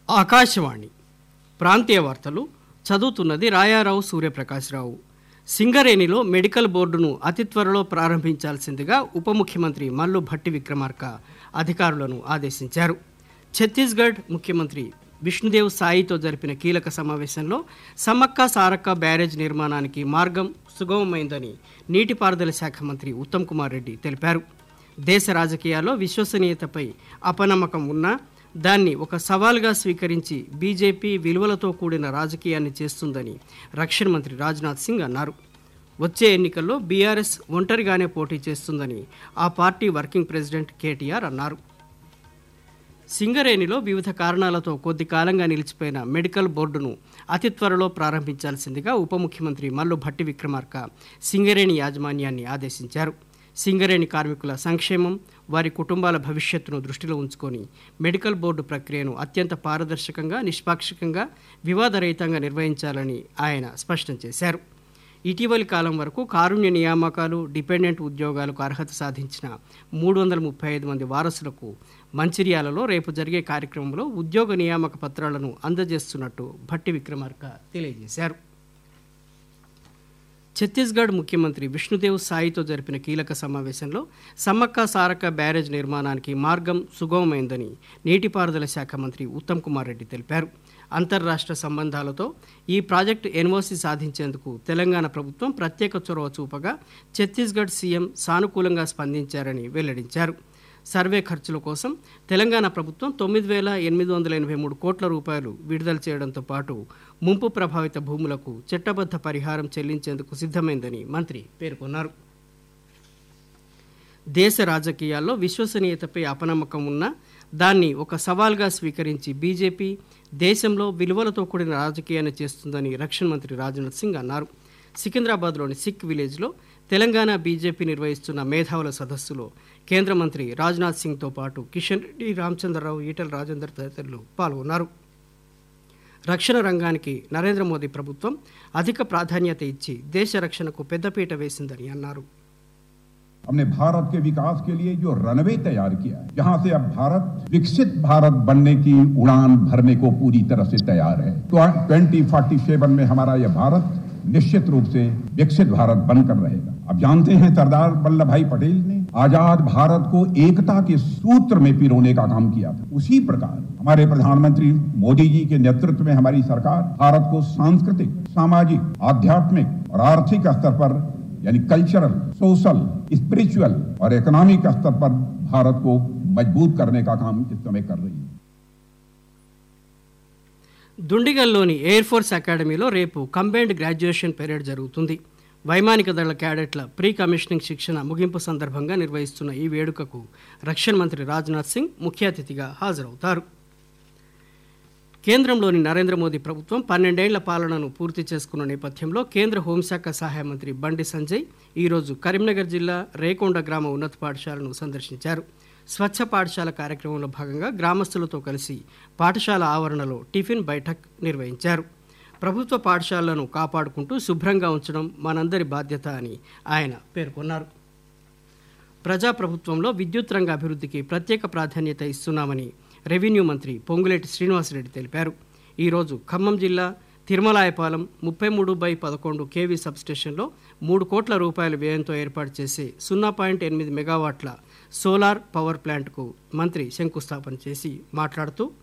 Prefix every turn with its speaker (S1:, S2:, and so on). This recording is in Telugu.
S1: ఆకాశవాణి ప్రాంతీయ వార్తలు చదువుతున్నది రాయారావు సూర్యప్రకాశ్రావు సింగరేణిలో మెడికల్ బోర్డును అతి త్వరలో ప్రారంభించాల్సిందిగా ఉప ముఖ్యమంత్రి మల్లు భట్టి విక్రమార్క అధికారులను ఆదేశించారు ఛత్తీస్గఢ్ ముఖ్యమంత్రి విష్ణుదేవ్ సాయితో జరిపిన కీలక సమావేశంలో సమ్మక్క సారక్క బ్యారేజ్ నిర్మాణానికి మార్గం సుగమమైందని నీటిపారుదల శాఖ మంత్రి ఉత్తమ్ కుమార్ రెడ్డి తెలిపారు దేశ రాజకీయాల్లో విశ్వసనీయతపై అపనమ్మకం ఉన్నా దాన్ని ఒక సవాల్గా స్వీకరించి బీజేపీ విలువలతో కూడిన రాజకీయాన్ని చేస్తుందని రక్షణ మంత్రి రాజ్నాథ్ సింగ్ అన్నారు వచ్చే ఎన్నికల్లో బీఆర్ఎస్ ఒంటరిగానే పోటీ చేస్తుందని ఆ పార్టీ వర్కింగ్ ప్రెసిడెంట్ కేటీఆర్ అన్నారు సింగరేణిలో వివిధ కారణాలతో కొద్ది కాలంగా నిలిచిపోయిన మెడికల్ బోర్డును అతి త్వరలో ప్రారంభించాల్సిందిగా ఉప ముఖ్యమంత్రి మల్లు భట్టి విక్రమార్క సింగరేణి యాజమాన్యాన్ని ఆదేశించారు సింగరేణి కార్మికుల సంక్షేమం వారి కుటుంబాల భవిష్యత్తును దృష్టిలో ఉంచుకొని మెడికల్ బోర్డు ప్రక్రియను అత్యంత పారదర్శకంగా నిష్పాక్షికంగా వివాదరహితంగా నిర్వహించాలని ఆయన స్పష్టం చేశారు ఇటీవలి కాలం వరకు కారుణ్య నియామకాలు డిపెండెంట్ ఉద్యోగాలకు అర్హత సాధించిన మూడు వందల ముప్పై ఐదు మంది వారసులకు మంచిర్యాలలో రేపు జరిగే కార్యక్రమంలో ఉద్యోగ నియామక పత్రాలను అందజేస్తున్నట్టు భట్టి విక్రమార్క తెలియజేశారు ఛత్తీస్గఢ్ ముఖ్యమంత్రి విష్ణుదేవ్ సాయితో జరిపిన కీలక సమావేశంలో సమ్మక్క సారక్క బ్యారేజ్ నిర్మాణానికి మార్గం సుగమమైందని నీటిపారుదల శాఖ మంత్రి ఉత్తమ్ కుమార్ రెడ్డి తెలిపారు అంతర్రాష్ట్ర సంబంధాలతో ఈ ప్రాజెక్టు ఎన్ఓసి సాధించేందుకు తెలంగాణ ప్రభుత్వం ప్రత్యేక చొరవ చూపగా ఛత్తీస్గఢ్ సీఎం సానుకూలంగా స్పందించారని వెల్లడించారు సర్వే ఖర్చుల కోసం తెలంగాణ ప్రభుత్వం తొమ్మిది వేల ఎనిమిది వందల ఎనభై మూడు కోట్ల రూపాయలు విడుదల చేయడంతో పాటు ముంపు ప్రభావిత భూములకు చట్టబద్ధ పరిహారం చెల్లించేందుకు సిద్ధమైందని మంత్రి పేర్కొన్నారు దేశ రాజకీయాల్లో విశ్వసనీయతపై అపనమ్మకం ఉన్నా దాన్ని ఒక సవాల్గా స్వీకరించి బీజేపీ దేశంలో విలువలతో కూడిన రాజకీయాన్ని చేస్తుందని రక్షణ మంత్రి రాజ్నాథ్ సింగ్ అన్నారు సికింద్రాబాద్లోని సిక్ విలేజ్లో తెలంగాణ బీజేపీ నిర్వహిస్తున్న మేధావుల సదస్సులో కేంద్ర మంత్రి రాజ్నాథ్ సింగ్తో పాటు కిషన్ రెడ్డి రామచంద్రరావు ఈటల రాజేందర్ తదితరులు పాల్గొన్నారు రక్షణ రంగానికి నరేంద్ర మోదీ ప్రభుత్వం అధిక ప్రాధాన్యత ఇచ్చి దేశ రక్షణకు పెద్దపీట వేసిందని అన్నారు
S2: हमने भारत के विकास के लिए जो रनवे तैयार किया है जहां से अब भारत विकसित भारत बनने की उड़ान भरने को पूरी तरह से तैयार है तो ट्वेंटी फोर्टी सेवन में हमारा यह भारत निश्चित रूप से विकसित भारत बनकर रहेगा अब जानते हैं सरदार वल्लभ भाई पटेल ने आजाद भारत को एकता के सूत्र में पिरोने का काम किया था उसी प्रकार हमारे प्रधानमंत्री मोदी जी के नेतृत्व में हमारी सरकार भारत को सांस्कृतिक सामाजिक आध्यात्मिक और आर्थिक स्तर पर यानी कल्चरल सोशल स्पिरिचुअल और इकोनॉमिक स्तर पर भारत को मजबूत करने का काम इस समय कर रही है
S1: దుండిగల్లోని ఎయిర్ ఫోర్స్ అకాడమీలో రేపు కంబైన్డ్ గ్రాడ్యుయేషన్ పెరేడ్ జరుగుతుంది వైమానిక దళ క్యాడెట్ల ప్రీ కమిషనింగ్ శిక్షణ ముగింపు సందర్భంగా నిర్వహిస్తున్న ఈ వేడుకకు రక్షణ మంత్రి రాజ్నాథ్ సింగ్ ముఖ్య అతిథిగా హాజరవుతారు కేంద్రంలోని నరేంద్ర మోదీ ప్రభుత్వం పన్నెండేళ్ల పాలనను పూర్తి చేసుకున్న నేపథ్యంలో కేంద్ర హోంశాఖ సహాయ మంత్రి బండి సంజయ్ ఈరోజు కరీంనగర్ జిల్లా రేకొండ గ్రామ ఉన్నత పాఠశాలను సందర్శించారు స్వచ్ఛ పాఠశాల కార్యక్రమంలో భాగంగా గ్రామస్తులతో కలిసి పాఠశాల ఆవరణలో టిఫిన్ బైఠక్ నిర్వహించారు ప్రభుత్వ పాఠశాలలను కాపాడుకుంటూ శుభ్రంగా ఉంచడం మనందరి బాధ్యత అని ఆయన పేర్కొన్నారు ప్రజాప్రభుత్వంలో విద్యుత్ రంగ అభివృద్ధికి ప్రత్యేక ప్రాధాన్యత ఇస్తున్నామని రెవెన్యూ మంత్రి పొంగులేటి శ్రీనివాసరెడ్డి తెలిపారు ఈరోజు ఖమ్మం జిల్లా తిరుమలాయపాలెం ముప్పై మూడు బై పదకొండు కేవీ సబ్స్టేషన్లో మూడు కోట్ల రూపాయల వ్యయంతో ఏర్పాటు చేసే సున్నా పాయింట్ ఎనిమిది మెగావాట్ల సోలార్ పవర్ ప్లాంట్కు మంత్రి శంకుస్థాపన చేసి మాట్లాడుతూ